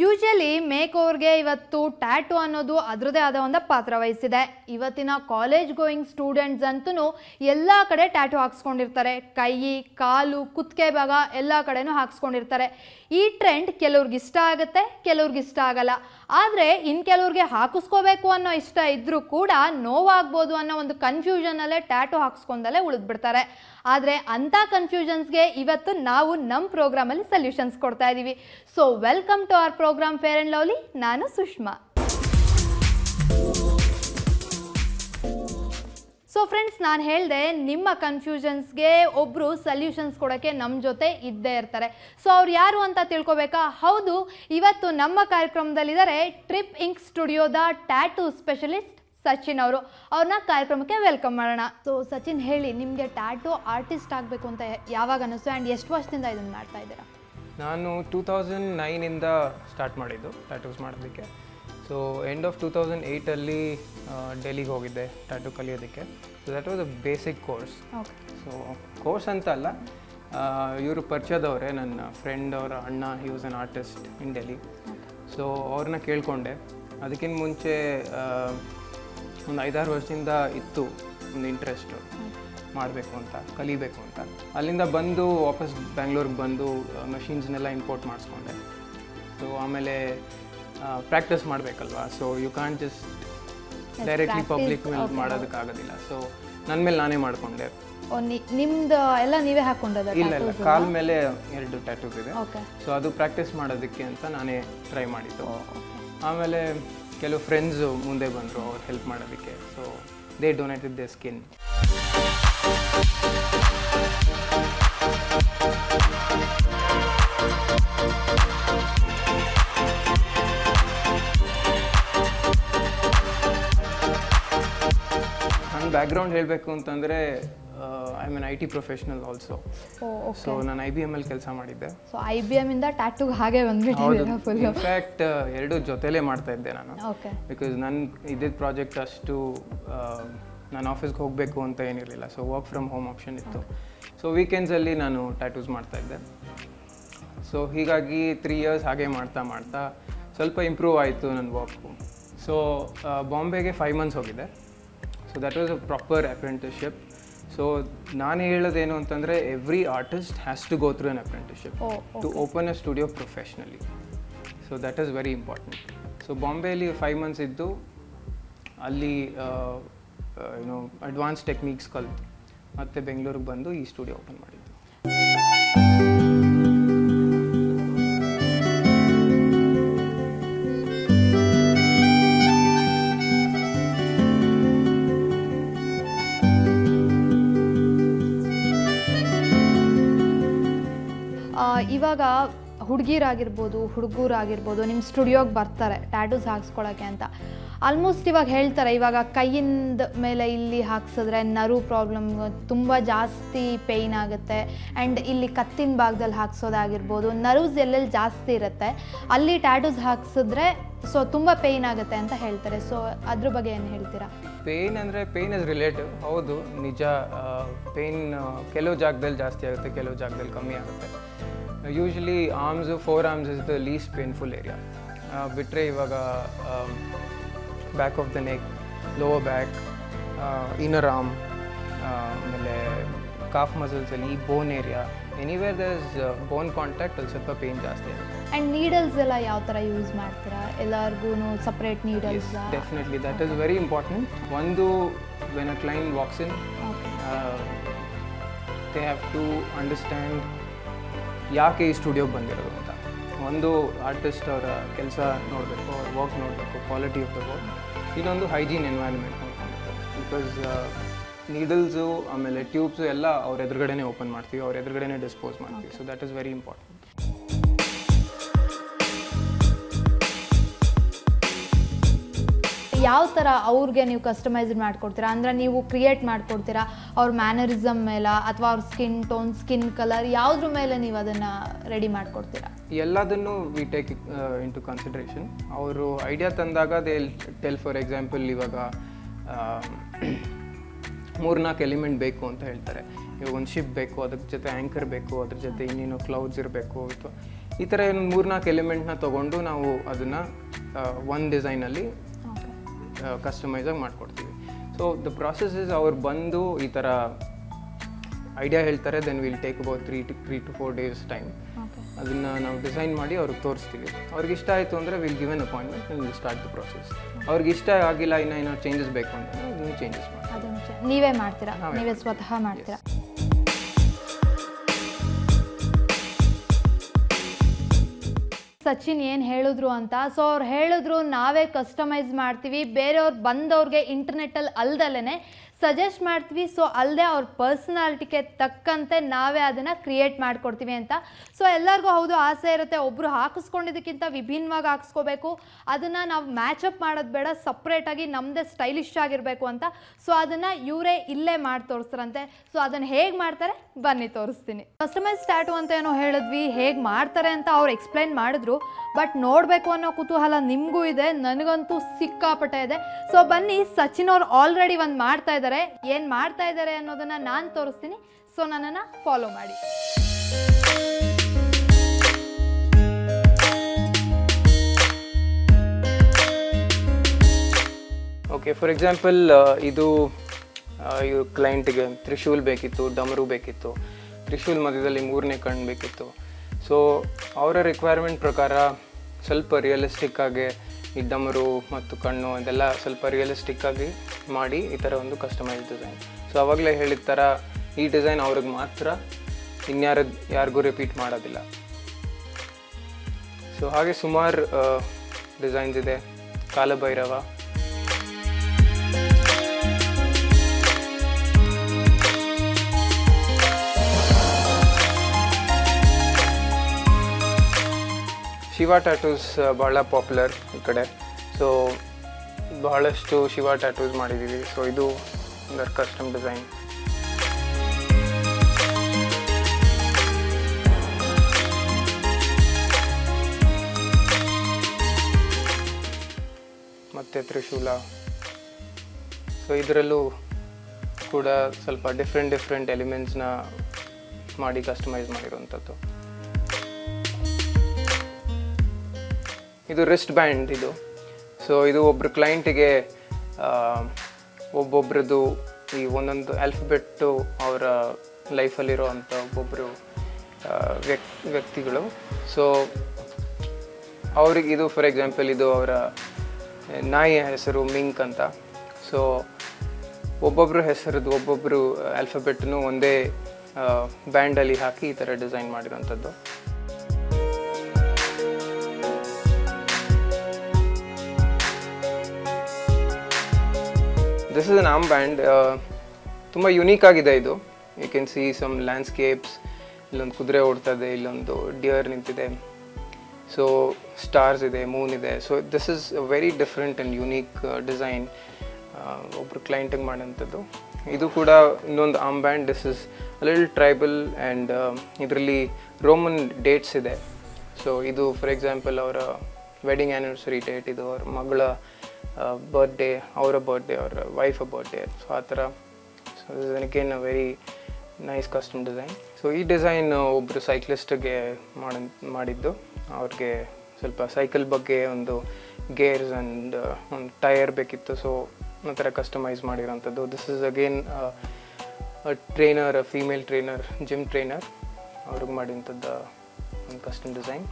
Usually make ಓವರ್ಗೆ ಇವತ್ತು tattoo ಅನ್ನೋದು ಅದರದೇ ಆದ ಒಂದು ಪಾತ್ರ ವಹಿಸಿದೆ ಇವತ್ತಿನ ಕಾಲೇಜ್ ಗೋಯಿಂಗ್ ಸ್ಟೂಡೆಂಟ್ಸ್ ಅಂತೂ ಎಲ್ಲ ಕಡೆ ಟ್ಯಾಟು ಹಾಕ್ಸ್ಕೊಂಡಿರ್ತಾರೆ ಕೈ ಕಾಲು ಕುತ್ತಿಗೆ ಭಾಗ ಎಲ್ಲ ಕಡೆನೂ ಹಾಕ್ಸ್ಕೊಂಡಿರ್ತಾರೆ ಈ ಟ್ರೆಂಡ್ ಕೆಲವ್ರಿಗೆ ಇಷ್ಟ ಆಗುತ್ತೆ ಕೆಲವ್ರಿಗೆ ಇಷ್ಟ ಆಗಲ್ಲ ಆದರೆ ಇನ್ನು ಕೆಲವ್ರಿಗೆ ಹಾಕಿಸ್ಕೋಬೇಕು ಅನ್ನೋ ಇಷ್ಟ ಇದ್ರೂ ಕೂಡ ನೋವಾಗ್ಬೋದು ಅನ್ನೋ ಒಂದು ಕನ್ಫ್ಯೂಷನಲ್ಲೇ ಟ್ಯಾಟು ಹಾಕ್ಸ್ಕೊಂಡಲ್ಲೇ ಉಳಿದ್ಬಿಡ್ತಾರೆ ಆದರೆ ಅಂಥ ಕನ್ಫ್ಯೂಷನ್ಸ್ಗೆ ಇವತ್ತು ನಾವು ನಮ್ಮ ಪ್ರೋಗ್ರಾಮಲ್ಲಿ ಸೊಲ್ಯೂಷನ್ಸ್ ಕೊಡ್ತಾ ಇದ್ದೀವಿ so welcome to our program Fair and Lovely ನಾನು ಸುಷ್ಮಾ ಸೊ ಫ್ರೆಂಡ್ಸ್ ನಾನು ಹೇಳಿದೆ ನಿಮ್ಮ ಕನ್ಫ್ಯೂಷನ್ಸ್ಗೆ ಒಬ್ಬರು ಸೊಲ್ಯೂಷನ್ಸ್ ಕೊಡೋಕ್ಕೆ ನಮ್ಮ ಜೊತೆ ಇದ್ದೇ ಇರ್ತಾರೆ ಸೊ ಅವ್ರು ಯಾರು ಅಂತ ತಿಳ್ಕೊಬೇಕಾ ಹೌದು ಇವತ್ತು ನಮ್ಮ ಕಾರ್ಯಕ್ರಮದಲ್ಲಿದ್ದಾರೆ ಟ್ರಿಪ್ ಇಂಕ್ ಸ್ಟುಡಿಯೋದ ಟ್ಯಾಟೂ ಸ್ಪೆಷಲಿಸ್ಟ್ ಸಚಿನ್ ಅವರು ಅವ್ರನ್ನ ಕಾರ್ಯಕ್ರಮಕ್ಕೆ ವೆಲ್ಕಮ್ ಮಾಡೋಣ ಸೊ ಸಚಿನ್ ಹೇಳಿ ನಿಮಗೆ ಟ್ಯಾಟೂ ಆರ್ಟಿಸ್ಟ್ ಆಗಬೇಕು ಅಂತ ಯಾವಾಗ ಅನ್ನಿಸ್ತು ಆ್ಯಂಡ್ ಎಷ್ಟು ವರ್ಷದಿಂದ ಇದನ್ನು ಮಾಡ್ತಾ ಇದ್ದೀರಾ ನಾನು ಟೂ ತೌಸಂಡ್ ನೈನಿಂದ ಸ್ಟಾರ್ಟ್ ಮಾಡಿದ್ದು ಟ್ಯಾಟೂಸ್ ಮಾಡೋದಕ್ಕೆ so end of two thousand ಏಯ್ಟಲ್ಲಿ ಡೆಲ್ಲಿಗೆ ಹೋಗಿದ್ದೆ ಟ್ಯಾಟೂ ಕಲಿಯೋದಕ್ಕೆ so that was a basic course okay so course ಅಂತ ಅಲ್ಲ ಇವರು ಪರಿಚಯದವರೇ ನನ್ನ ಫ್ರೆಂಡ್ ಅವರ ಅಣ್ಣ he was an artist in Delhi so ಅವ್ರನ್ನ ಕೇಳಿಕೊಂಡೆ ಅದಕ್ಕಿಂತ ಮುಂಚೆ ಒಂದು ಐದಾರು ವರ್ಷದಿಂದ ಇತ್ತು ಒಂದು ಇಂಟ್ರೆಸ್ಟು ಮಾಡಬೇಕು ಅಂತ ಕಲಿಬೇಕು ಅಂತ ಅಲ್ಲಿಂದ ಬಂದು ವಾಪಸ್ ಬ್ಯಾಂಗ್ಳೂರಿಗೆ ಬಂದು ಮಷೀನ್ಸ್ನೆಲ್ಲ ಇಂಪೋರ್ಟ್ ಮಾಡಿಸ್ಕೊಂಡೆ ಸೊ ಆಮೇಲೆ ಪ್ರಾಕ್ಟೀಸ್ ಮಾಡಬೇಕಲ್ವಾ so you can't just directly public ಮೇಲೆ ಮಾಡೋದಕ್ಕಾಗೋದಿಲ್ಲ ಸೊ ನನ್ನ ಮೇಲೆ ನಾನೇ ಮಾಡಿಕೊಂಡೆ ಓ ನಿಮ್ದು ಎಲ್ಲ ನೀವೇ ಹಾಕ್ಕೊಂಡದ ಇಲ್ಲ ಇಲ್ಲ ಕಾಲ್ ಮೇಲೆ ಎರಡು ಟ್ಯಾಟೂಸ್ ಇದೆ ಓಕೆ ಸೊ ಅದು ಪ್ರಾಕ್ಟೀಸ್ ಮಾಡೋದಕ್ಕೆ ಅಂತ ನಾನೇ ಟ್ರೈ ಮಾಡಿದ್ದು ಆಮೇಲೆ ಕೆಲವು ಫ್ರೆಂಡ್ಸು ಮುಂದೆ ಬಂದರು ಅವ್ರು ಹೆಲ್ಪ್ ಮಾಡೋದಕ್ಕೆ so they donated the skin ನನ್ನ ಬ್ಯಾಕ್ಗ್ರೌಂಡ್ ಹೇಳಬೇಕು ಅಂತಂದರೆ I mean I T professional also oh so ನಾನು ಐ ಬಿ ಎಮ್ ಅಲ್ಲಿ ಕೆಲಸ ಮಾಡಿದ್ದೆ ಸೊ ಐ ಬಿ ಎಮ್ ಇಂದ ಟ್ಯಾಟೂಗೆ ಹಾಗೆ ಬಂದ್ಬಿಟ್ಟಿದ್ದೀರಾ ಫುಲ್ ಇನ್ಫ್ಯಾಕ್ಟ್ ಎರಡು ಜೊತೆಲೇ ಮಾಡ್ತಾ ಇದ್ದೆ ನಾನು ಓಕೆ ಬಿಕಾಸ್ ನನ್ನ ಇದ್ದಿದ್ದ ಪ್ರಾಜೆಕ್ಟ್ ಅಷ್ಟು ನಾನು ಆಫೀಸ್ಗೆ ಹೋಗಬೇಕು ಅಂತ ಏನಿರಲಿಲ್ಲ so work from home option ಇತ್ತು ಸೊ ವೀಕೆಂಡ್ಸಲ್ಲಿ ನಾನು ಟ್ಯಾಟೂಸ್ ಮಾಡ್ತಾ ಇದ್ದೆ ಸೊ ಹೀಗಾಗಿ ತ್ರೀ ಇಯರ್ಸ್ ಹಾಗೆ ಮಾಡ್ತಾ ಮಾಡ್ತಾ ಸ್ವಲ್ಪ ಇಂಪ್ರೂವ್ ಆಯಿತು ನನ್ನ ವರ್ಕು ಸೊ ಬಾಂಬೆಗೆ ಫೈವ್ ಮಂತ್ಸ್ ಹೋಗಿದ್ದೆ so that was a proper apprenticeship so ನಾನು ಹೇಳೋದೇನು ಅಂತಂದರೆ every artist has to go through an apprenticeship oh to open a studio professionally so that is very important so ಬಾಂಬೆಯಲ್ಲಿ five months ಇದ್ದು ಅಲ್ಲಿ ಏನೋ advance techniques ಕಲಿತು ಮತ್ತು ಬೆಂಗಳೂರಿಗೆ ಬಂದು ಈ ಸ್ಟುಡಿಯೋ ಓಪನ್ ಮಾಡಿದ್ದು ಆ, ಇವಾಗ ಹುಡುಗಿರಾಗಿರ್ಬೋದು ಹುಡುಗರಾಗಿರ್ಬೋದು ನಿಮ್ಮ ಸ್ಟುಡಿಯೋಗೆ ಬರ್ತಾರೆ ಟ್ಯಾಟೂಸ್ ಹಾಕ್ಸ್ಕೊಳಕ್ಕೆ ಅಂತ ಆಲ್ಮೋಸ್ಟ್ ಇವಾಗ ಹೇಳ್ತಾರೆ ಇವಾಗ ಕೈಯಿಂದ ಮೇಲೆ ಇಲ್ಲಿ ಹಾಕ್ಸಿದ್ರೆ ನರು ಪ್ರಾಬ್ಲಮ್ ತುಂಬ ಜಾಸ್ತಿ ಪೇಯ್ನ್ ಆಗುತ್ತೆ ಆ್ಯಂಡ್ ಇಲ್ಲಿ ಕತ್ತಿನ ಭಾಗದಲ್ಲಿ ಹಾಕ್ಸೋದಾಗಿರ್ಬೋದು ನರ್ವ್ಸ್ ಎಲ್ಲೆಲ್ಲಿ ಜಾಸ್ತಿ ಇರುತ್ತೆ ಅಲ್ಲಿ ಟ್ಯಾಟೂಸ್ ಹಾಕ್ಸಿದ್ರೆ ಸೊ ತುಂಬ ಪೇಯ್ನ್ ಆಗುತ್ತೆ ಅಂತ ಹೇಳ್ತಾರೆ ಸೊ ಅದ್ರ ಬಗ್ಗೆ ಏನು ಹೇಳ್ತೀರಾ ಪೇಯ್ನ್ ಅಂದರೆ ಪೇಯ್ನ್ ಇಸ್ ರಿಲೇಟಿವ್ ಹೌದು ನಿಜ ಪೇಯ್ನ್ ಕೆಲವು ಜಾಗದಲ್ಲಿ ಜಾಸ್ತಿ ಆಗುತ್ತೆ ಕೆಲವು ಜಾಗದಲ್ಲಿ ಕಮ್ಮಿ ಆಗುತ್ತೆ usually arms forearms is the least painful area ಬಿಟ್ಟರೆ ಇವಾಗ back of the neck lower back inner arm ಆಮೇಲೆ ಕಾಫ್ ಮಸಲ್ಸಲ್ಲಿ ಈ bone area anywhere the is bone contact ಅಲ್ಲಿ ಸ್ವಲ್ಪ ಪೇಯ್ನ್ ಜಾಸ್ತಿ ಆಗುತ್ತೆ ಆ್ಯಂಡ್ ನೀಡಲ್ಸ್ ಎಲ್ಲ ಯಾವ ಥರ ಯೂಸ್ ಮಾಡ್ತೀರಾ ಎಲ್ಲರಿಗೂ separate needles definitely that is very important ಒಂದು when a client walks in they have to understand ಯಾಕೆ ಈ ಸ್ಟುಡಿಯೋಗೆ ಬಂದಿರೋದು ಅಂತ ಒಂದು ಆರ್ಟಿಸ್ಟ್ ಅವರ ಕೆಲಸ ನೋಡಬೇಕು ಅವ್ರ ವರ್ಕ್ ನೋಡಬೇಕು ಕ್ವಾಲಿಟಿ ಆಫ್ ದ ವರ್ಕ್ ಇನ್ನೊಂದು ಹೈಜೀನ್ ಎನ್ವೈರ್ಮೆಂಟ್ ಬಿಕಾಸ್ ನೀಡಲ್ಸು ಆಮೇಲೆ ಟ್ಯೂಬ್ಸು ಎಲ್ಲ ಅವ್ರ ಎದುರುಗಡೆನೇ ಓಪನ್ ಮಾಡ್ತೀವಿ ಅವ್ರ ಎದುರುಗಡೆನೇ ಡಿಸ್ಪೋಸ್ ಮಾಡ್ತೀವಿ so that is very important ಯಾವ ಥರ ಅವ್ರಿಗೆ ನೀವು ಕಸ್ಟಮೈಸ್ ಮಾಡ್ಕೊಡ್ತೀರಾ ಅಂದರೆ ನೀವು ಕ್ರಿಯೇಟ್ ಮಾಡ್ಕೊಡ್ತೀರಾ ಅವ್ರ ಮ್ಯಾನರಿಸಮ್ ಮೇಲೆ ಅಥವಾ ಅವ್ರ ಸ್ಕಿನ್ ಟೋನ್ ಸ್ಕಿನ್ ಕಲರ್ ಯಾವುದ್ರ ಮೇಲೆ ನೀವು ಅದನ್ನು ರೆಡಿ ಮಾಡ್ಕೊಡ್ತೀರಾ ಎಲ್ಲದನ್ನು we take into consideration ಅವರು ಐಡಿಯಾ ತಂದಾಗ ದೇ ಟೆಲ್ ಫಾರ್ ಎಕ್ಸಾಂಪಲ್ ಇವಾಗ ಮೂರ್ನಾಲ್ಕು ಎಲಿಮೆಂಟ್ ಬೇಕು ಅಂತ ಹೇಳ್ತಾರೆ ಇವಾಗ ಒಂದು ಶಿಪ್ ಬೇಕು ಅದ್ರ ಜೊತೆ ಆ್ಯಂಕರ್ ಬೇಕು ಅದ್ರ ಜೊತೆ ಇನ್ನೇನು ಕ್ಲೌಡ್ಸ್ ಇರಬೇಕು ಅಥವಾ ಈ ಥರ ಒಂದು ಮೂರ್ನಾಲ್ಕು ಎಲಿಮೆಂಟ್ನ ತೊಗೊಂಡು ನಾವು ಅದನ್ನು ಒಂದು ಡಿಸೈನಲ್ಲಿ ಓಕೆ ಕಸ್ಟಮೈಸಾಗಿ ಮಾಡಿಕೊಡ್ತೀವಿ ಸೊ ದ ಪ್ರಾಸೆಸ್ ಇಸ್ ಅವ್ರು ಬಂದು ಈ ಥರ ಐಡಿಯಾ ಹೇಳ್ತಾರೆ then will take about three to three to four days time okay ಅದನ್ನು ನಾವು ಡಿಸೈನ್ ಮಾಡಿ ಅವ್ರಿಗೆ ತೋರಿಸ್ತೀವಿ ಅವ್ರಿಗೆ ಇಷ್ಟ ಆಯಿತು ಅಂದರೆ will give an appointment will start the process ಅವ್ರಿಗೆ ಇಷ್ಟ ಆಗಿಲ್ಲ ಇನ್ನೂ ಏನೋ ಚೇಂಜಸ್ ಬೇಕು ಅಂತಂದರೆ ಅದನ್ನು ಚೇಂಜಸ್ ಮಾಡಿ ಅದನ್ನು ಚೆ- ನೀವೇ ಮಾಡ್ತೀರಾ ನಾವೇ ನೀವೇ ಸ್ವತಃ ಮಾಡ್ತೀರಾ ಸಚಿನ್ ಏನು ಹೇಳಿದ್ರು ಅಂತ ಸೊ ಅವ್ರು ಹೇಳಿದ್ರು ನಾವೇ ಕಸ್ಟಮೈಸ್ ಮಾಡ್ತೀವಿ ಬೇರೆಯವ್ರು ಬಂದವ್ರಿಗೆ ಇಂಟರ್ನೆಟ್ಟಲ್ಲಿ ಅಲ್ದಲೇ ಸಜೆಸ್ಟ್ ಮಾಡ್ತೀವಿ ಸೊ ಅಲ್ಲದೆ ಅವ್ರ ಪರ್ಸನಾಲಿಟಿಗೆ ತಕ್ಕಂತೆ ನಾವೇ ಅದನ್ನು ಕ್ರಿಯೇಟ್ ಮಾಡಿಕೊಡ್ತೀವಿ ಅಂತ ಸೊ ಎಲ್ಲರಿಗೂ ಹೌದು ಆಸೆ ಇರುತ್ತೆ ಒಬ್ಬರು ಹಾಕಿಸ್ಕೊಂಡಿದ್ದಕ್ಕಿಂತ ವಿಭಿನ್ನವಾಗಿ ಹಾಕಿಸ್ಕೋಬೇಕು ಅದನ್ನು ನಾವು ಮ್ಯಾಚಪ್ ಮಾಡೋದು ಬೇಡ ಸಪ್ರೇಟಾಗಿ ನಮ್ಮದೇ ಸ್ಟೈಲಿಶ್ ಆಗಿರಬೇಕು ಅಂತ ಸೊ ಅದನ್ನು ಇವರೇ ಇಲ್ಲೇ ಮಾಡಿ ತೋರಿಸ್ತಾರಂತೆ ಸೊ ಅದನ್ನು ಹೇಗೆ ಮಾಡ್ತಾರೆ ಬನ್ನಿ ತೋರಿಸ್ತೀನಿ ಕಸ್ಟಮೈಸ್ ಸ್ಟ್ಯಾಟು ಅಂತ ಏನೋ ಹೇಳಿದ್ವಿ ಹೇಗೆ ಮಾಡ್ತಾರೆ ಅಂತ ಅವ್ರು ಎಕ್ಸ್ಪ್ಲೈನ್ ಮಾಡಿದ್ರು ಬಟ್ ನೋಡಬೇಕು ಅನ್ನೋ ಕುತೂಹಲ ನಿಮಗೂ ಇದೆ ನನಗಂತೂ ಸಿಕ್ಕಾಪಟ್ಟೆ ಇದೆ ಸೊ ಬನ್ನಿ ಸಚಿನ್ ಅವ್ರು ಆಲ್ರೆಡಿ ಒಂದು ಮಾಡ್ತಾ ಇದ್ದಾರೆ ಏನು ಮಾಡ್ತಾ ಇದ್ದಾರೆ ಅನ್ನೋದನ್ನು ನಾನು ತೋರಿಸ್ತೀನಿ ಸೊ ನನ್ನನ್ನು ಫಾಲೋ ಮಾಡಿ ಓಕೆ ಫಾರ್ ಎಕ್ಸಾಂಪಲ್ ಇದು ಇವು ಕ್ಲೈಂಟಿಗೆ ತ್ರಿಶೂಲ್ ಬೇಕಿತ್ತು ಡಮರು ಬೇಕಿತ್ತು ತ್ರಿಶೂಲ್ ಮಧ್ಯದಲ್ಲಿ ಮೂರನೇ ಕಣ್ಣು ಬೇಕಿತ್ತು ಸೊ ಅವರ ರಿಕ್ವೈರ್ಮೆಂಟ್ ಪ್ರಕಾರ ಸ್ವಲ್ಪ ರಿಯಲಿಸ್ಟಿಕ್ ಆಗಿ ಈ ಡಮರು ಮತ್ತು ಕಣ್ಣು ಇದೆಲ್ಲ ಸ್ವಲ್ಪ ರಿಯಲಿಸ್ಟಿಕ್ ಆಗಿ ಮಾಡಿ ಈ ಥರ ಒಂದು ಕಸ್ಟಮೈಸ್ ಡಿಸೈನ್ ಸೊ ಅವಾಗಲೇ ಹೇಳಿದ ಥರ ಈ ಡಿಸೈನ್ ಅವ್ರಿಗೆ ಮಾತ್ರ ಇನ್ಯಾರ ಯಾರಿಗೂ ರಿಪೀಟ್ ಮಾಡೋದಿಲ್ಲ ಸೊ ಹಾಗೆ ಸುಮಾರು ಡಿಸೈನ್ಸ್ ಇದೆ ಕಾಲಭೈರವ ಶಿವ ಟ್ಯಾಟೂಸ್ ಭಾಳ ಪಾಪ್ಯುಲರ್ ಈ ಕಡೆ ಸೊ ಬಹಳಷ್ಟು ಶಿವ ಟ್ಯಾಟೂಸ್ ಮಾಡಿದ್ದೀವಿ ಸೊ ಇದು ಒಂದು ಕಸ್ಟಮ್ ಡಿಸೈನ್ ಮತ್ತು ತ್ರಿಶೂಲ ಸೊ ಇದರಲ್ಲೂ ಕೂಡ ಸ್ವಲ್ಪ ಡಿಫ್ರೆಂಟ್ ಡಿಫ್ರೆಂಟ್ ಎಲಿಮೆಂಟ್ಸ್ನ ಮಾಡಿ ಕಸ್ಟಮೈಸ್ ಮಾಡಿರುವಂಥದ್ದು ಇದು ರಿಸ್ಟ್ ಬ್ಯಾಂಡ್ ಇದು ಸೊ ಇದು ಒಬ್ಬರು ಕ್ಲೈಂಟಿಗೆ ಒಬ್ಬೊಬ್ರದ್ದು ಈ ಒಂದೊಂದು ಆಲ್ಫಬೆಟ್ಟು ಅವರ ಲೈಫಲ್ಲಿರೋ ಅಂಥ ಒಬ್ಬೊಬ್ಬರು ವ್ಯಕ್ ವ್ಯಕ್ತಿಗಳು ಸೊ ಅವ್ರಿಗೆ ಇದು ಫಾರ್ ಎಕ್ಸಾಂಪಲ್ ಇದು ಅವರ ನಾಯಿಯ ಹೆಸರು ಮಿಂಕ್ ಅಂತ ಸೊ ಒಬ್ಬೊಬ್ಬರು ಹೆಸರದ್ದು ಒಬ್ಬೊಬ್ಬರು ಆಲ್ಫಬೆಟ್ನು ಒಂದೇ ಬ್ಯಾಂಡಲ್ಲಿ ಹಾಕಿ ಈ ಥರ ಡಿಸೈನ್ ಮಾಡಿರೋಂಥದ್ದು this is an arm band ತುಂಬ ಯುನೀಕ್ ಆಗಿದೆ ಇದು you can see some landscapes ಇಲ್ಲೊಂದು ಕುದುರೆ ಓಡ್ತದೆ ಇಲ್ಲೊಂದು ಡಿಯರ್ ನಿಂತಿದೆ ಸೊ ಸ್ಟಾರ್ಸ್ ಇದೆ ಮೂನ್ ಇದೆ so this is a very different and unique design ಒಬ್ಬರು ಕ್ಲೈಂಟಿಗೆ ಮಾಡೋಂಥದ್ದು ಇದು ಕೂಡ ಇನ್ನೊಂದು arm band this is little tribal and ಇದರಲ್ಲಿ ರೋಮನ್ ಡೇಟ್ಸ್ ಇದೆ ಸೊ ಇದು ಫಾರ್ ಎಕ್ಸಾಂಪಲ್ ಅವರ ವೆಡ್ಡಿಂಗ್ ಆ್ಯನಿವರ್ಸರಿ ಡೇಟ್ ಇದು ಅವ್ರ ಮಗಳ ಬರ್ಡೇ ಅವರ ಬರ್ಡೇ ಅವರ ವೈಫ್ ಬರ್ಡೇ ಸೊ ಆ ಥರ so this again a very nice custom design so ಈ ಡಿಸೈನ್ ಒಬ್ಬರು ಸೈಕ್ಲಿಸ್ಟ್ಗೆ ಮಾಡಿ ಮಾಡಿದ್ದು ಅವ್ರಿಗೆ ಸ್ವಲ್ಪ ಸೈಕಲ್ ಬಗ್ಗೆ ಒಂದು ಗೇರ್ಸ್ ಆ್ಯಂಡ್ ಒಂದು ಟೈರ್ ಬೇಕಿತ್ತು ಸೊ ಆ ಥರ ಕಸ್ಟಮೈಸ್ ಮಾಡಿರೋಂಥದ್ದು this is again trainer female trainer gym trainer ಅವ್ರಿಗೆ ಮಾಡಿದಂಥದ್ದು ಒಂದು ಕಸ್ಟಮ್ ಡಿಸೈನ್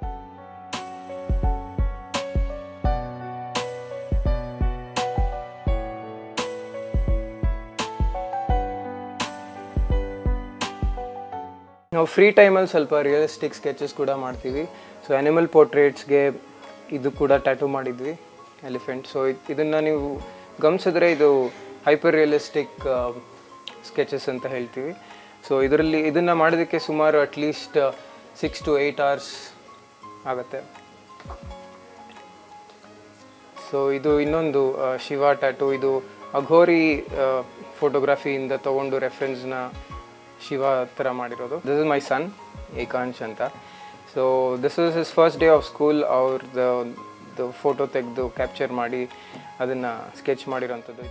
ನಾವು ಫ್ರೀ ಟೈಮಲ್ಲಿ ಸ್ವಲ್ಪ ರಿಯಲಿಸ್ಟಿಕ್ ಸ್ಕೆಚಸ್ ಕೂಡ ಮಾಡ್ತೀವಿ ಸೊ ಆ್ಯನಿಮಲ್ ಪೋರ್ಟ್ರೇಟ್ಸ್ಗೆ ಇದು ಕೂಡ ಟ್ಯಾಟೂ ಮಾಡಿದ್ವಿ ಎಲಿಫೆಂಟ್ ಸೊ ಇದನ್ನು ನೀವು ಗಮನಿಸಿದ್ರೆ ಇದು ಹೈಪರ್ ರಿಯಲಿಸ್ಟಿಕ್ ಸ್ಕೆಚಸ್ ಅಂತ ಹೇಳ್ತೀವಿ ಸೊ ಇದರಲ್ಲಿ ಇದನ್ನು ಮಾಡೋದಕ್ಕೆ ಸುಮಾರು at least six to eight hours ಆಗುತ್ತೆ ಸೊ ಇದು ಇನ್ನೊಂದು ಆ, ಶಿವ ಟ್ಯಾಟೂ ಇದು ಅಘೋರಿ ಫೋಟೋಗ್ರಫಿಯಿಂದ ತಗೊಂಡು ರೆಫರೆನ್ಸ್ನ ಶಿವ ಥರ ಮಾಡಿರೋದು this is my son Ekansh ಅಂತ so this is his first day of school ಅವ್ರದ್ದು ಫೋಟೋ ತೆಗೆದು ಕ್ಯಾಪ್ಚರ್ ಮಾಡಿ ಅದನ್ನು ಸ್ಕೆಚ್ ಮಾಡಿರೋಂಥದ್ದು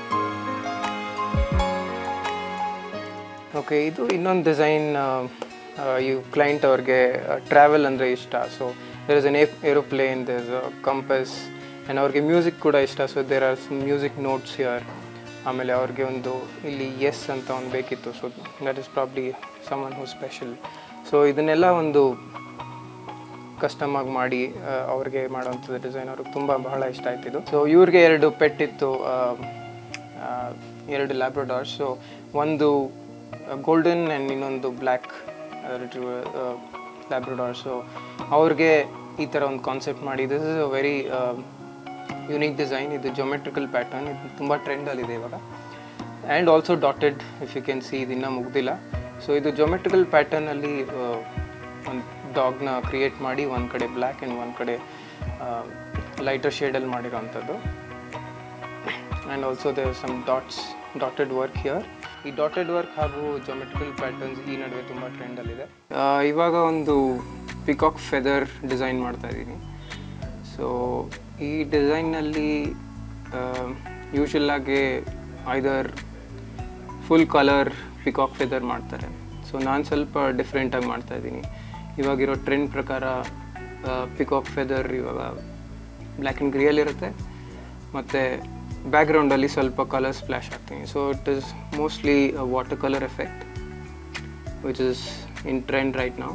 ಓಕೆ ಇದು ಇನ್ನೊಂದು ಡಿಸೈನ್ ಈ ಕ್ಲೈಂಟ್ ಅವ್ರಿಗೆ ಟ್ರಾವೆಲ್ ಅಂದರೆ ಇಷ್ಟ so there is an aeroplane there is compass and ಅವ್ರಿಗೆ ಮ್ಯೂಸಿಕ್ ಕೂಡ ಇಷ್ಟ so there are music notes here ಆಮೇಲೆ ಅವ್ರಿಗೆ ಒಂದು ಇಲ್ಲಿ ಎಸ್ ಅಂತ ಒಂದು ಬೇಕಿತ್ತು so that is probably someone who special so ಇದನ್ನೆಲ್ಲ ಒಂದು ಕಸ್ಟಮ್ ಆಗಿ ಮಾಡಿ ಆ, ಅವ್ರಿಗೆ ಮಾಡೋವಂಥದ್ದು ಡಿಸೈನ್ ಅವ್ರಿಗೆ ತುಂಬ ಬಹಳ ಇಷ್ಟ ಆಯ್ತಿದ್ದು ಸೊ ಇವ್ರಿಗೆ ಎರಡು ಪೆಟ್ ಇತ್ತು ಆ, ಆ, ಎರಡು ಲ್ಯಾಬ್ರಡಾರ್ಸ್ ಸೊ ಒಂದು ಗೋಲ್ಡನ್ ಆ್ಯಂಡ್ ಇನ್ನೊಂದು ಬ್ಲ್ಯಾಕ್ ಲ್ಯಾಬ್ರಡಾರ್ ಸೊ ಅವ್ರಿಗೆ ಈ ಥರ ಒಂದು ಕಾನ್ಸೆಪ್ಟ್ ಮಾಡಿ this is a very unique design ಇದು ಜೊಮೆಟ್ರಿಕಲ್ ಪ್ಯಾಟರ್ನ್ ಇದು ತುಂಬ ಟ್ರೆಂಡಲ್ಲಿದೆ ಇವಾಗ and also dotted if you can see ಇದು ಇನ್ನೂ ಮುಗ್ದಿಲ್ಲ ಸೊ ಇದು ಜೊಮೆಟ್ರಿಕಲ್ ಪ್ಯಾಟರ್ನಲ್ಲಿ ಒಂದು ಡಾಗ್ನ ಕ್ರಿಯೇಟ್ ಮಾಡಿ ಒಂದು ಕಡೆ ಬ್ಲ್ಯಾಕ್ ಆ್ಯಂಡ್ ಒಂದು ಕಡೆ ಲೈಟರ್ ಶೇಡಲ್ಲಿ ಮಾಡಿರೋವಂಥದ್ದು and also there some dots dotted work here ಈ ಡಾಟೆಡ್ ವರ್ಕ್ ಹಾಗೂ ಜೊಮೆಟ್ರಿಕಲ್ ಪ್ಯಾಟರ್ನ್ಸ್ ಈ ನಡುವೆ ತುಂಬ ಟ್ರೆಂಡಲ್ಲಿದೆ ಇವಾಗ ಒಂದು ಪಿಕಾಕ್ ಫೆದರ್ ಡಿಸೈನ್ ಮಾಡ್ತಾ ಇದ್ದೀನಿ ಸೊ ಈ ಡಿಸೈನ್ನಲ್ಲಿ ಯೂಶಲ್ ಆಗಿ either full colour peacock feather ಮಾಡ್ತಾರೆ ಸೊ ನಾನು ಸ್ವಲ್ಪ ಡಿಫ್ರೆಂಟಾಗಿ ಮಾಡ್ತಾ ಇದ್ದೀನಿ ಇವಾಗಿರೋ ಟ್ರೆಂಡ್ ಪ್ರಕಾರ ಪಿಕಾಕ್ ಫೆದರ್ ಇವಾಗ ಬ್ಲ್ಯಾಕ್ ಆ್ಯಂಡ್ ಗ್ರಿಯಲ್ಲಿರುತ್ತೆ ಮತ್ತು ಬ್ಯಾಕ್ಗ್ರೌಂಡಲ್ಲಿ ಸ್ವಲ್ಪ ಕಲರ್ ಸ್ಪ್ಲಾಶ್ ಆಗ್ತೀನಿ so it is mostly watercolour effect which is in trend right ನಾವು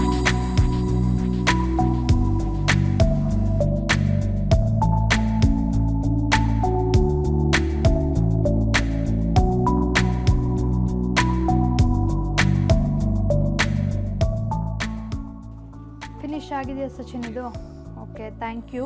ಫಿನಿಶ್ ಆಗಿದೆಯಾ ಸಚಿನ್ ಇದು ಓಕೆ ಥ್ಯಾಂಕ್ ಯು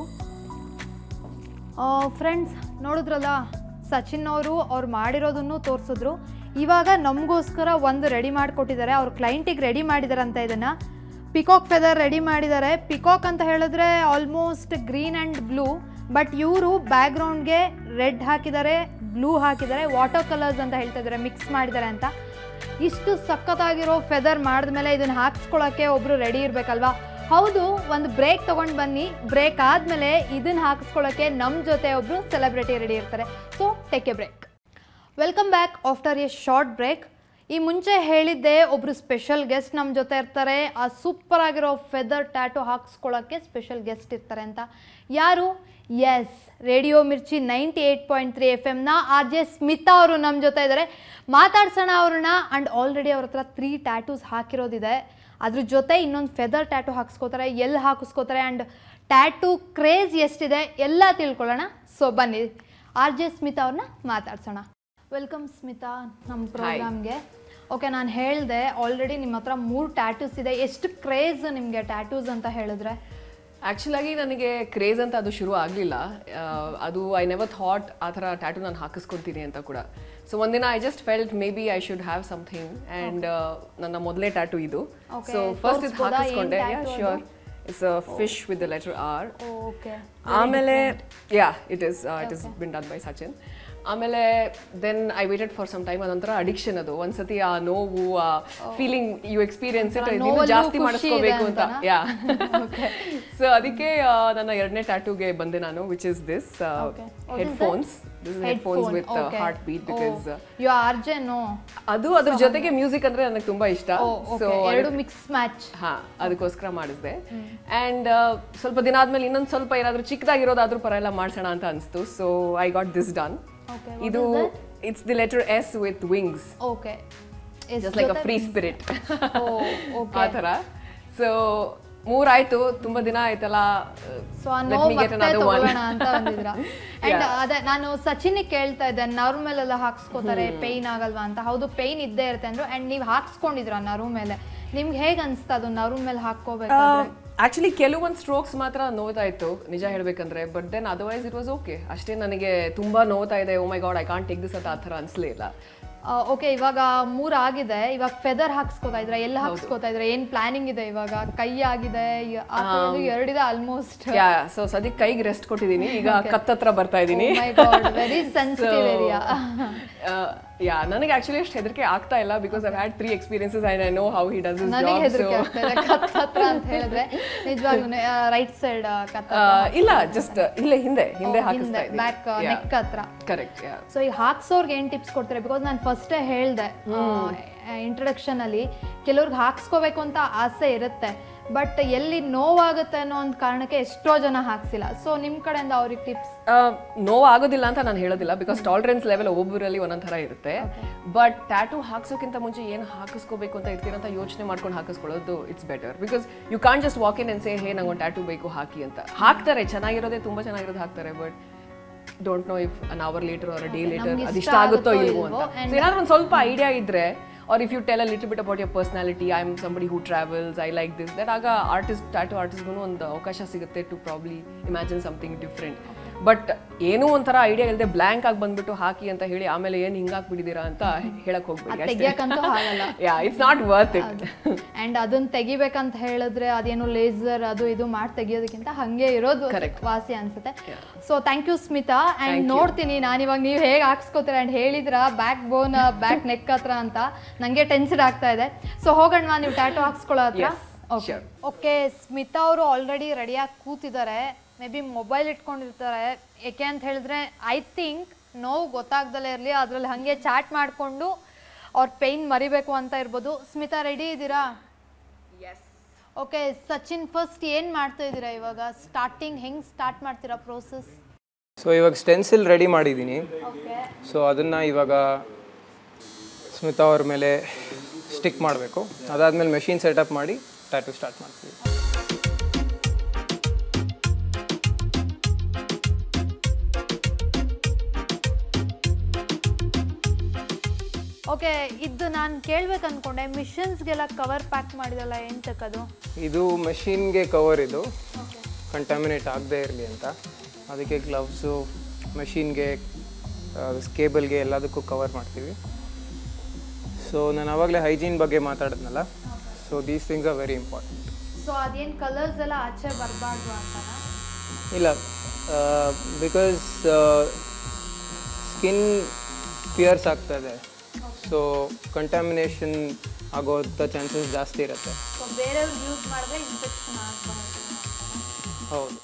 ಫ್ರೆಂಡ್ಸ್ ನೋಡಿದ್ರಲ್ಲ ಸಚಿನ್ ಅವರು ಅವ್ರು ಮಾಡಿರೋದನ್ನು ತೋರಿಸಿದ್ರು ಇವಾಗ ನಮಗೋಸ್ಕರ ಒಂದು ರೆಡಿ ಮಾಡಿಕೊಟ್ಟಿದ್ದಾರೆ ಅವ್ರ ಕ್ಲೈಂಟಿಗೆ ರೆಡಿ ಮಾಡಿದ್ದಾರೆ ಅಂತ ಇದನ್ನು ಪಿಕಾಕ್ ಫೆದರ್ ರೆಡಿ ಮಾಡಿದ್ದಾರೆ ಪಿಕಾಕ್ ಅಂತ ಹೇಳಿದ್ರೆ almost green and blue but ಇವರು ಬ್ಯಾಕ್ಗ್ರೌಂಡ್ಗೆ ರೆಡ್ ಹಾಕಿದ್ದಾರೆ ಬ್ಲೂ ಹಾಕಿದ್ದಾರೆ ವಾಟರ್ ಕಲರ್ಸ್ ಅಂತ ಹೇಳ್ತಾ ಇದ್ದಾರೆ ಮಿಕ್ಸ್ ಮಾಡಿದ್ದಾರೆ ಅಂತ ಇಷ್ಟು ಸಖತ್ತಾಗಿರೋ ಫೆದರ್ ಮಾಡಿದ್ಮೇಲೆ ಇದನ್ನ ಹಾಕ್ಸ್ಕೊಳಕ್ಕೆ ಒಬ್ರು ರೆಡಿ ಇರಬೇಕಲ್ವಾ ಹೌದು ಒಂದು ಬ್ರೇಕ್ ತಗೊಂಡು ಬನ್ನಿ ಬ್ರೇಕ್ ಆದಮೇಲೆ ಇದನ್ನ ಹಾಕಿಸ್ಕೊಳ್ಳೋಕ್ಕೆ ನಮ್ಮ ಜೊತೆ ಒಬ್ರು ಸೆಲೆಬ್ರಿಟಿ ರೆಡಿ ಇರ್ತಾರೆ so take a break welcome back after a short break ಈ ಮುಂಚೆ ಹೇಳಿದ್ದೆ ಒಬ್ರು ಸ್ಪೆಷಲ್ ಗೆಸ್ಟ್ ನಮ್ಮ ಜೊತೆ ಇರ್ತಾರೆ ಆ ಸೂಪರ್ ಆಗಿರೋ ಫೆದರ್ ಟ್ಯಾಟು ಹಾಕ್ಸ್ಕೊಳ್ಳೋಕ್ಕೆ ಸ್ಪೆಷಲ್ ಗೆಸ್ಟ್ ಇರ್ತಾರೆ ಅಂತ ಯಾರು yes Radio Mirchi ninety eight point three F ಎಮ್ನ ಆರ್ ಜೆ ಸ್ಮಿತಾ ಅವರು ನಮ್ಮ ಜೊತೆ ಇದ್ದಾರೆ ಮಾತಾಡ್ಸೋಣ ಅವ್ರನ್ನ ಆ್ಯಂಡ್ ಆಲ್ರೆಡಿ ಅವ್ರ ಹತ್ರ ತ್ರೀ ಟ್ಯಾಟೂಸ್ ಹಾಕಿರೋದಿದೆ ಅದ್ರ ಜೊತೆ ಇನ್ನೊಂದು ಫೆದರ್ ಟ್ಯಾಟೂ ಹಾಕ್ಸ್ಕೋತಾರೆ ಎಲ್ಲಿ ಹಾಕಿಸ್ಕೋತಾರೆ ಆ್ಯಂಡ್ ಟ್ಯಾಟೂ ಕ್ರೇಜ್ ಎಷ್ಟಿದೆ ಎಲ್ಲ ತಿಳ್ಕೊಳ್ಳೋಣ ಸೊ ಬನ್ನಿ ಆರ್ ಜೆ ಸ್ಮಿತಾ ಅವ್ರನ್ನ ಮಾತಾಡ್ಸೋಣ ವೆಲ್ಕಮ್ ಸ್ಮಿತಾ ನಮ್ಮ ಪ್ರೋಗ್ರಾಮ್ಗೆ ಓಕೆ ನಾನು ಹೇಳಿದೆ ಆಲ್ರೆಡಿ ನಿಮ್ಮ ಹತ್ರ ಮೂರು ಟ್ಯಾಟೂಸ್ ಇದೆ ಎಷ್ಟು ಕ್ರೇಜ್ ನಿಮಗೆ ಟ್ಯಾಟೂಸ್ ಅಂತ ಹೇಳಿದ್ರೆ ಆ್ಯಕ್ಚುಲಾಗಿ ನನಗೆ ಕ್ರೇಜ್ ಅಂತ ಅದು ಶುರು ಆಗಲಿಲ್ಲ ಅದು ಐ ನೆವರ್ ಥಾಟ್ ಆ ಥರ ಟ್ಯಾಟು ನಾನು ಹಾಕಿಸ್ಕೊತೀನಿ ಅಂತ ಕೂಡ ಸೊ ಒಂದಿನ I just felt maybe I should have something and ನನ್ನ ಮೊದಲೇ ಟ್ಯಾಟು ಇದು Okay, ಸೊ ಫಸ್ಟ್ ಇದು ತೋರ್ಸ್ಬೋದಾ? ಏನ್ ಹಾಕಿಸ್ಕೊಂಡೆ ಯಾ tattoo ಅದು? Sure it's a fish with the letter R okay ಆಮೇಲೆ yeah it is it is been done by Sachin ಆಮೇಲೆ then I waited for some time ಅದೊಂಥರ ಅಡಿಕ್ಷನ್ ಅದು ಒಂದ್ಸತಿ ಆ ನೋವು ಆ ಫೀಲಿಂಗ್ ಯು ಎಕ್ಸ್ಪೀರಿಯನ್ಸ್ ಇಟ್ ಒಂಥರ ಇನ್ನೂ ನೋವಲ್ಲೂ ಜಾಸ್ತಿ ಖುಷಿ ಮಾಡಿಸ್ಕೋಬೇಕು ಇದೆ ಅಂತ ಅಂತನಾ? ಯಾ ಸೊ ಅದಕ್ಕೆ ಆ, ನನ್ನ ಎರಡನೇ ಟ್ಯಾಟೂಗೆ ಬಂದೆ ನಾನು which is this Okay. What is headphones this headphones with heartbeat because you R J know ಅದು ಅದ್ರ ಜೊತೆಗೆ ಮ್ಯೂಸಿಕ್ ಅಂದ್ರೆ ನನಗೆ ತುಂಬಾ ಇಷ್ಟ ಸೊ ಎರಡು ಮಿಕ್ಸ್ ಮ್ಯಾಚ್ ಹಾ ಅದಕ್ಕೋಸ್ಕರ ಮಾಡಿಸಿದೆ ಅಂಡ್ ಸ್ವಲ್ಪ ದಿನ ಆದ್ಮೇಲೆ ಇನ್ನೊಂದು ಸ್ವಲ್ಪ ಏನಾದ್ರೂ ಚಿಕ್ಕದಾಗಿರೋದಾದ್ರೂ ಪರವಾಗಿಲ್ಲ ಮಾಡ್ಸೋಣ ಅಂತ ಅನಿಸ್ತು so I got this done Okay, ಇದು it's the letter S with wings okay just like a free spirit okay ಆ ಥರ ಸೊ ಮೂರಾಯ್ತು ತುಂಬಾ ದಿನ ಆಯ್ತಲ್ಲ ಸೊ ಆ ನೋವು ಮತ್ತೆ ತಗೊಳ್ಳೋಣ ಅಂತ ಬಂದಿದ್ರ ಅಂಡ್ ಅದೇ ನಾನು ಸಚಿನಿಗೆ ಕೇಳ್ತಾ ಇದ್ದೆ ನರ್ವ್ ಮೇಲೆಲ್ಲ ಹಾಕ್ಸ್ಕೋತಾರೆ ಪೇಯ್ನ್ ಆಗಲ್ವಾ ಅಂತ ಹೌದು ಪೇಯ್ನ್ ಇದ್ದೇ ಇರುತ್ತೆ ಅಂದ್ರು ಅಂಡ್ ನೀವು ಹಾಕ್ಸ್ಕೊಂಡಿದ್ರ ನರ್ವ್ ಮೇಲೆ ನಿಮ್ಗೆ ಹೇಗೆ ಅನ್ಸ್ತಾ ಅದು ನರ್ವ್ ಮೇಲೆ ಹಾಕೋಬೇಕು ಆಕ್ಚುಲಿ ಕೆಲವೊಂದು ಸ್ಟ್ರೋಕ್ಸ್ ಮಾತ್ರ ನೋವ್ತಾ ಇತ್ತು ನಿಜ ಹೇಳ್ಬೇಕಂದ್ರೆ but then otherwise it was okay ಅಷ್ಟೇ ನನಗೆ ತುಂಬಾ ನೋವ್ತಾ ಇದೆ oh my God I can't take this ಅಂತ ಆ ಥರ ಅನ್ಸ್ಲೇ ಇಲ್ಲ ಓಕೆ ಇವಾಗ ಮೂರ್ ಆಗಿದೆ ಇವಾಗ ಫೆದರ್ ಹಾಕ್ಸ್ಕೋತಾ ಇದ್ರ ಎಲ್ಲ ಹಾಕ್ಸ್ಕೋತಾ ಇದ್ರ ಏನ್ ಪ್ಲಾನಿಂಗ್ ಇದೆ ಇವಾಗ ಕೈ ಆಗಿದೆ ಯ- ಆ ಕಡೆದು ಎರಡಿದೆ ಆಲ್ಮೋಸ್ಟ್ ಯಾ ಸೊ ಸದ್ಯಕ್ಕೆ ಕೈಗೆ ರೆಸ್ಟ್ ಕೊಟ್ಟಿದ್ದೀನಿ ಈಗ ಕತ್ತತ್ರ ಬರ್ತಾ ಇದ್ದೀನಿ ವೆರಿ ಸೆನ್ಸಿಟಿವ್ ಏರಿಯಾ ಯಾ ನನಗೆ ಆಕ್ಚುಲಿ ಅಷ್ಟು ಹೆದರಿಕೆ ಆಗ್ತಾ ಇಲ್ಲ because I had three experiences I I know how he does is ನನಗೆ ಜಾಬ್ ಹೆದರಿಕೆ ಆಗ್ತಾ ಇದೆ ಕತ್ ಹತ್ರ ಅಂತ ಹೇಳಿದ್ರೆ ನಿಜವಾಗ್ಲೂ ರೈಟ್ ಸೈಡ್ ಕತ್ತ ಇಲ್ಲ ಜಸ್ಟ್ ಇಲ್ಲೇ ಹಿಂದೆ ಹಿಂದೆ ಹಾಕಿಸ್ತಾ ಹಿಂದೆ ಬ್ಯಾಕ್ ನೆಕ್ ಹತ್ರ ಕರೆಕ್ಟ್ ಯಾ ಸೊ ಈಗ ಹಾಕ್ಸೋರ್ಗೆ ಏನ್ ಟಿಪ್ಸ್ ಕೊಡ್ತಾರೆ ಬಿಕಾಸ್ ನಾನು ಫಸ್ಟೇ ಹೇಳ್ದೆ ಇಂಟ್ರಡಕ್ಷನಲ್ಲಿ ಕೆಲವ್ರಿಗೆ ಹಾಕ್ಸ್ಕೋಬೇಕು ಅಂತ ಆಸೆ ಇರುತ್ತೆ ಬಟ್ ಎಲ್ಲಿ ನೋವಾಗುತ್ತೆ ಅನ್ನೋ ಒಂದು ಕಾರಣಕ್ಕೆ ಎಷ್ಟೋ ಜನ ಹಾಕ್ಸಿಲ್ಲ ಸೊ ನಿಮ್ಮ ಕಡೆಯಿಂದ ಅವ್ರಿಗೆ ಟಿಪ್ಸ್ ನೋವು ಆಗೋದಿಲ್ಲ ಅಂತ ನಾನು ಹೇಳೋದಿಲ್ಲ ಬಿಕಾಸ್ ಟಾಲರೆನ್ಸ್ ಲೆವೆಲ್ ಒಬ್ಬೊಬ್ಬರಲ್ಲಿ ಒಂದೊಂದು ಥರ ಇರುತ್ತೆ ಬಟ್ ಟ್ಯಾಟೂ ಹಾಕ್ಸೋಕ್ಕಿಂತ ಮುಂಚೆ ಏನು ಹಾಕಿಸ್ಕೋಬೇಕು ಅಂತ ಇರ್ತೀರಂತ ಯೋಚನೆ ಮಾಡ್ಕೊಂಡು ಹಾಕಿಸ್ಕೊಳ್ಳೋದು it's better because you can just walk in ಅನ್ಸೆ ಹೇ ನಂಗೆ ಒಂದು ಟ್ಯಾಟೂ ಬೇಕು ಹಾಕಿ ಅಂತ ಹಾಕ್ತಾರೆ ಚೆನ್ನಾಗಿರೋದೇ ತುಂಬ ಚೆನ್ನಾಗಿರೋದು ಹಾಕ್ತಾರೆ but don't know if an hour later or day later ನಮ್ಗೆ ಅದು ಇಷ್ಟ ಇಷ್ಟ ಆಗುತ್ತೋ ಆಗುತ್ತೋ ಇಲ್ವೋ ಇಲ್ವೋ ಅಂತ So ಏನಾದ್ರು ಒಂದು ಸ್ವಲ್ಪ ಐಡಿಯಾ ಇದ್ರೆ or if you tell a little bit about your personality I am somebody who travels I like this that ಆಗ ಆರ್ಟಿಸ್ಟ್ ಟ್ಯಾಟೂ ಆರ್ಟಿಸ್ಟ್ಗೂ ಒಂದು ಅವಕಾಶ ಸಿಗುತ್ತೆ to probably imagine something different but ಏನೂ ಒಂಥರ ಐಡಿಯಾ ಇಲ್ಲದೆ ಬ್ಲ್ಯಾಂಕ್ ಆಗಿ ಬಂದ್ಬಿಟ್ಟು ಹಾಕಿ ಅಂತ ಹೇಳಿ ಆಮೇಲೆ ಏನು ಹಿಂಗಾಕ್ಬಿಟ್ಟಿದ್ದೀರಾ ಅಂತ ಹೇಳಕ್ ಹೋಗ್ಬೇಡಿ ಅಷ್ಟೇ ತೆಗಿಯಕ್ಕಂತೂ ಆಗಲ್ಲ yeah it's not worth it and ಅದನ್ನ ತೆಗಿಬೇಕಂತ ಹೇಳಿದ್ರೆ ಅದೇನು ಲೇಸರ್ ಅದು ಇದು ಮಾಡಿ ತೆಗಿಯೋದಕ್ಕಿಂತ ಹಾಗೆ ಇರೋದು ವಾಸಿ ಅನ್ಸುತ್ತೆ so thank you Smita and ನೋಡ್ತೀನಿ ನಾನು ಇವಾಗ ನೀವು ಹೇಗೆ ಹಾಕ್ಸ್ಕೋತೀರ ಆ್ಯಂಡ್ ಹೇಳಿದ್ರ ಬ್ಯಾಕ್ ಬೋನ್ ಬ್ಯಾಕ್ ನೆಕ್ ಹತ್ರ ಅಂತ ನನಗೆ ಟೆನ್ಷನ್ ಆಗ್ತಾ ಇದೆ ಸೊ ಹೋಗೋಣ ನೀವು ಟ್ಯಾಟೋ ಹಾಕ್ಸ್ಕೊಳ್ಳೋ ಹತ್ರ ಓಕೆ ಓಕೆ ಸ್ಮಿತಾ ಅವರು ಆಲ್ರೆಡಿ ರೆಡಿಯಾಗಿ ಕೂತಿದ್ದಾರೆ ಮೇ ಬಿ ಮೊಬೈಲ್ ಇಟ್ಕೊಂಡಿರ್ತಾರೆ ಏಕೆ ಅಂತ ಹೇಳಿದ್ರೆ ಐ ಥಿಂಕ್ ನೋವು ಗೊತ್ತಾಗ್ದಲೇ ಇರಲಿ ಅದರಲ್ಲಿ ಹಾಗೆ ಚಾಟ್ ಮಾಡಿಕೊಂಡು ಅವ್ರ ಪೇಯ್ನ್ ಮರಿಬೇಕು ಅಂತ ಇರ್ಬೋದು ಸ್ಮಿತಾ ರೆಡಿ ಇದ್ದೀರಾ ಓಕೆ ಸಚಿನ್ ಫಸ್ಟ್ ಏನು ಮಾಡ್ತಾ ಇದ್ದೀರಾ ಇವಾಗ ಸ್ಟಾರ್ಟಿಂಗ್ ಹೆಂಗೆ ಸ್ಟಾರ್ಟ್ ಮಾಡ್ತೀರಾ ಪ್ರೋಸೆಸ್ ಸೊ ಇವಾಗ ಸ್ಟೆನ್ಸಿಲ್ ರೆಡಿ ಮಾಡಿದ್ದೀನಿ ಓಕೆ ಸೊ ಅದನ್ನು ಇವಾಗ ಸ್ಮಿತಾ ಅವ್ರ ಮೇಲೆ ಸ್ಟಿಕ್ ಮಾಡಬೇಕು ಅದಾದಮೇಲೆ ಮೆಷಿನ್ ಸೆಟಪ್ ಮಾಡಿ ಟ್ಯಾಟು ಸ್ಟಾರ್ಟ್ ಮಾಡ್ತೀವಿ ಓಕೆ ಇದು ನಾನು ಕೇಳ್ಬೇಕು ಅನ್ಕೊಂಡೆ ಮಿಷನ್ಸ್ಗೆಲ್ಲ ಕವರ್ ಪ್ಯಾಕ್ ಮಾಡಿದಲ್ಲ ಏನು ತಕ್ಕದು ಇದು ಮೆಷಿನ್ಗೆ ಕವರ್ ಇದು ಕಂಟಾಮಿನೇಟ್ ಆಗದೇ ಇರಲಿ ಅಂತ ಅದಕ್ಕೆ ಗ್ಲವ್ಸು ಮೆಷಿನ್ಗೆ ಕೇಬಲ್ಗೆ ಎಲ್ಲದಕ್ಕೂ ಕವರ್ ಮಾಡ್ತೀವಿ ಸೊ ನಾನು ಆವಾಗಲೇ ಹೈಜೀನ್ ಬಗ್ಗೆ ಮಾತಾಡಿದ್ನಲ್ಲ so these things are very important so ಅದೇನು ಕಲರ್ಸ್ ಎಲ್ಲ ಆಚೆ ಬರಬಾರ್ದು ಅಂತನಾ ಇಲ್ಲ ಬಿಕಾಸ್ ಸ್ಕಿನ್ ಪಿಯರ್ಸ್ ಆಗ್ತದೆ ಸೊ ಕಂಟಾಮಿನೇಷನ್ ಆಗೋಂಥ ಚಾನ್ಸಸ್ ಜಾಸ್ತಿ ಇರುತ್ತೆ ಸೊ ಬೇರೆಯವ್ರು ಯೂಸ್ ಮಾಡಿದ್ರೆ ಇನ್ಫೆಕ್ಷನ್ ಆಗಬಹುದು ಹೌದು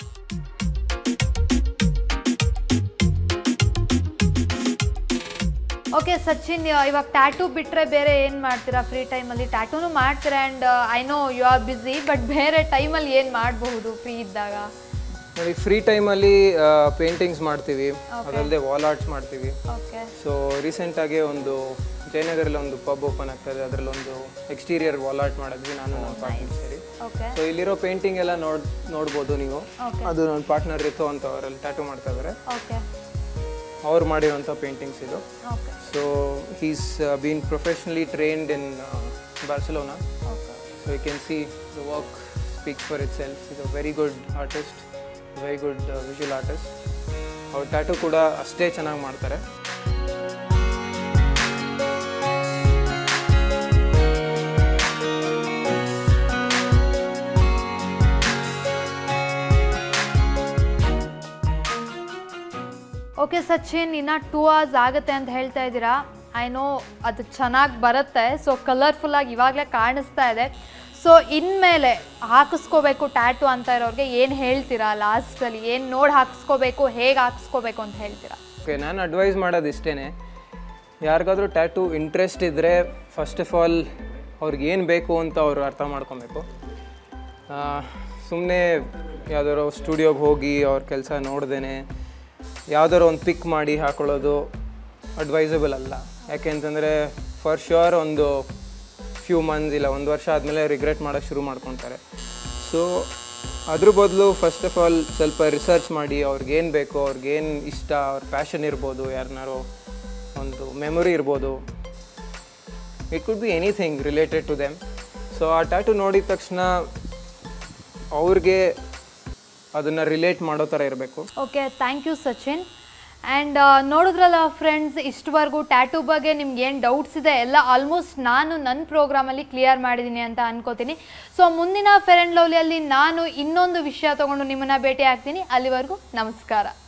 ಓಕೆ ಸಚಿನ್ ಇವಾಗ ಟ್ಯಾಟೂ ಬಿಟ್ಟರೆ ಬೇರೆ ಏನು ಮಾಡ್ತೀರಾ ಫ್ರೀ ಟೈಮಲ್ಲಿ ಟ್ಯಾಟೂನು ಮಾಡ್ತೀರಾ and I know you are busy but ಬೇರೆ ಟೈಮಲ್ಲಿ ಏನು ಮಾಡಬಹುದು ಫ್ರೀ ಇದ್ದಾಗ ನೋಡಿ ಫ್ರೀ ಟೈಮಲ್ಲಿ ಪೇಂಟಿಂಗ್ಸ್ ಮಾಡ್ತೀವಿ ಅದಲ್ಲದೆ ವಾಲ್ ಆರ್ಟ್ಸ್ ಮಾಡ್ತೀವಿ ಓಕೆ ಸೊ ರೀಸೆಂಟಾಗಿ ಒಂದು ಜಯನಗರಲ್ಲಿ ಒಂದು ಪಬ್ ಓಪನ್ ಆಗ್ತದೆ ಅದರಲ್ಲಿ ಒಂದು ಎಕ್ಸ್ಟೀರಿಯರ್ ವಾಲ್ ಆರ್ಟ್ ಮಾಡಿದ್ವಿ ನಾನು ನನ್ನ ಪಾರ್ಟ್ನರ್ ಸೇರಿ ಓಕೆ ಸೊ ಇಲ್ಲಿರೋ ಪೇಂಟಿಂಗ್ ಎಲ್ಲ ನೋಡ್ ನೋಡ್ಬೋದು ನೀವು ಅದು ನನ್ನ ಪಾರ್ಟ್ನರ್ ರಿತು ಅಂತ ಅವರಲ್ಲಿ ಟ್ಯಾಟೂ ಮಾಡ್ತಾ ಇದ್ದಾರೆ ಓಕೆ ಅವ್ರು ಮಾಡಿರೋಂಥ ಪೇಂಟಿಂಗ್ಸ್ ಇದು okay so he's been professionally trained in Barcelona okay so you can see the work speaks for itself is a very good artist very good visual artist ಅವ್ರ tattoo ಕೂಡ ಅಷ್ಟೇ ಚೆನ್ನಾಗಿ ಮಾಡ್ತಾರೆ okay Sachin ಇನ್ನು two hours ಆಗುತ್ತೆ ಅಂತ ಹೇಳ್ತಾ ಇದ್ದೀರಾ ಐ ನೋ ಅದು ಚೆನ್ನಾಗಿ ಬರುತ್ತೆ ಸೊ ಕಲರ್ಫುಲ್ಲಾಗಿ ಇವಾಗಲೇ ಕಾಣಿಸ್ತಾ ಇದೆ ಸೊ ಇನ್ಮೇಲೆ ಹಾಕಿಸ್ಕೋಬೇಕು ಟ್ಯಾಟು ಅಂತ ಇರೋರಿಗೆ ಏನು ಹೇಳ್ತೀರಾ ಲಾಸ್ಟಲ್ಲಿ ಏನು ನೋಡಿ ಹಾಕಿಸ್ಕೋಬೇಕು ಹೇಗೆ ಹಾಕಿಸ್ಕೋಬೇಕು ಅಂತ ಹೇಳ್ತೀರಾ ಓಕೆ ನಾನು ಅಡ್ವೈಸ್ ಮಾಡೋದು ಇಷ್ಟೇ ಯಾರಿಗಾದ್ರೂ ಟ್ಯಾಟೂ ಇಂಟ್ರೆಸ್ಟ್ ಇದ್ದರೆ ಫಸ್ಟ್ ಆಫ್ ಆಲ್ ಅವ್ರಿಗೆ ಏನು ಬೇಕು ಅಂತ ಅವರು ಅರ್ಥ ಮಾಡ್ಕೊಬೇಕು ಸುಮ್ಮನೆ ಯಾವ್ದಾರೋ ಸ್ಟುಡಿಯೋಗೆ ಹೋಗಿ ಅವ್ರ ಕೆಲಸ ನೋಡ್ದೇನೆ ಯಾವ್ದಾರೋ ಒಂದು ಪಿಕ್ ಮಾಡಿ ಹಾಕೊಳ್ಳೋದು ಅಡ್ವೈಸಬಲ್ ಅಲ್ಲ ಯಾಕೆ ಅಂತಂದರೆ ಫಾರ್ ಶ್ಯೂರ್ ಒಂದು ಫ್ಯೂ ಮಂತ್ಸ್ ಇಲ್ಲ ಒಂದು ವರ್ಷ ಆದಮೇಲೆ ರಿಗ್ರೆಟ್ ಮಾಡೋಕ್ಕೆ ಶುರು ಮಾಡ್ಕೊತಾರೆ ಸೊ ಅದ್ರ ಬದಲು ಫಸ್ಟ್ ಆಫ್ ಆಲ್ ಸ್ವಲ್ಪ ರಿಸರ್ಚ್ ಮಾಡಿ ಅವ್ರಿಗೇನು ಬೇಕು ಅವ್ರಿಗೇನು ಇಷ್ಟ ಅವ್ರ ಪ್ಯಾಷನ್ ಇರ್ಬೋದು ಯಾರನ್ನಾರೋ ಒಂದು ಮೆಮೊರಿ ಇರ್ಬೋದು it could be anything related to them so ಆ ಟ್ಯಾಟು ನೋಡಿದ ತಕ್ಷಣ ಅವ್ರಿಗೆ ಅದನ್ನು ರಿಲೇಟ್ ಮಾಡೋ ಥರ ಇರಬೇಕು okay thank you Sachin and ನೋಡಿದ್ರಲ್ಲ ಫ್ರೆಂಡ್ಸ್ ಇಷ್ಟವರೆಗೂ ಟ್ಯಾಟೂ ಬಗ್ಗೆ ನಿಮ್ಗೆ ಏನು ಡೌಟ್ಸ್ ಇದೆ ಎಲ್ಲ ಆಲ್ಮೋಸ್ಟ್ ನಾನು ನನ್ನ ಪ್ರೋಗ್ರಾಮಲ್ಲಿ ಕ್ಲಿಯರ್ ಮಾಡಿದ್ದೀನಿ ಅಂತ ಅನ್ಕೋತೀನಿ ಸೊ ಮುಂದಿನ ಫೆರ್ ಆ್ಯಂಡ್ ಲವ್ಲಿಯಲ್ಲಿ ನಾನು ಇನ್ನೊಂದು ವಿಷಯ ತೊಗೊಂಡು ನಿಮ್ಮನ್ನು ಭೇಟಿ ಆಗ್ತೀನಿ ಅಲ್ಲಿವರೆಗೂ ನಮಸ್ಕಾರ